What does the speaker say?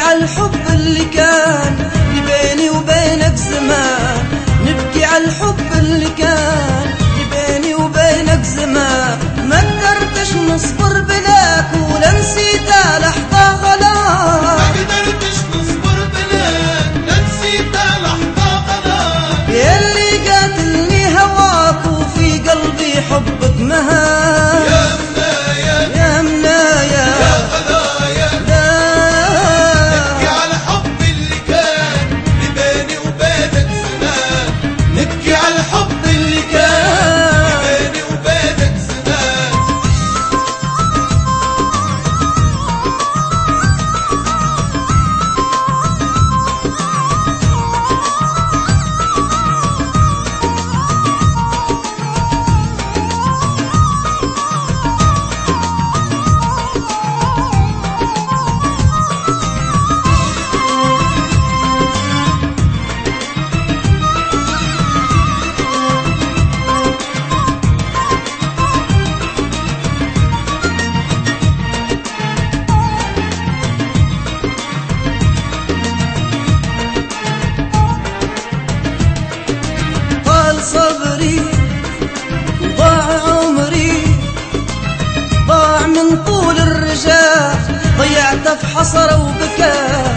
على الحب اللي كان اللي بيني وبينك زمان نبكي على الحب اللي كان اللي بيني وبينك زمان ما قدرتش نصبر بلاك ولا نسيت لحظة غلاك ما قدرتش نصبر بلاك نسيت لحظة غلاك يلي قاتلني هواك وفي قلبي حبك مهان يا منايا يا منايا يا غلايا نبكي لا على الحب اللي كان اللي بيني وبينك زمان نبكي على الحب اللي كان بيني وبينك زمان طال صبري وضاع عمري ضاع من طول الرجاء ضيعته في حسرة وبكاء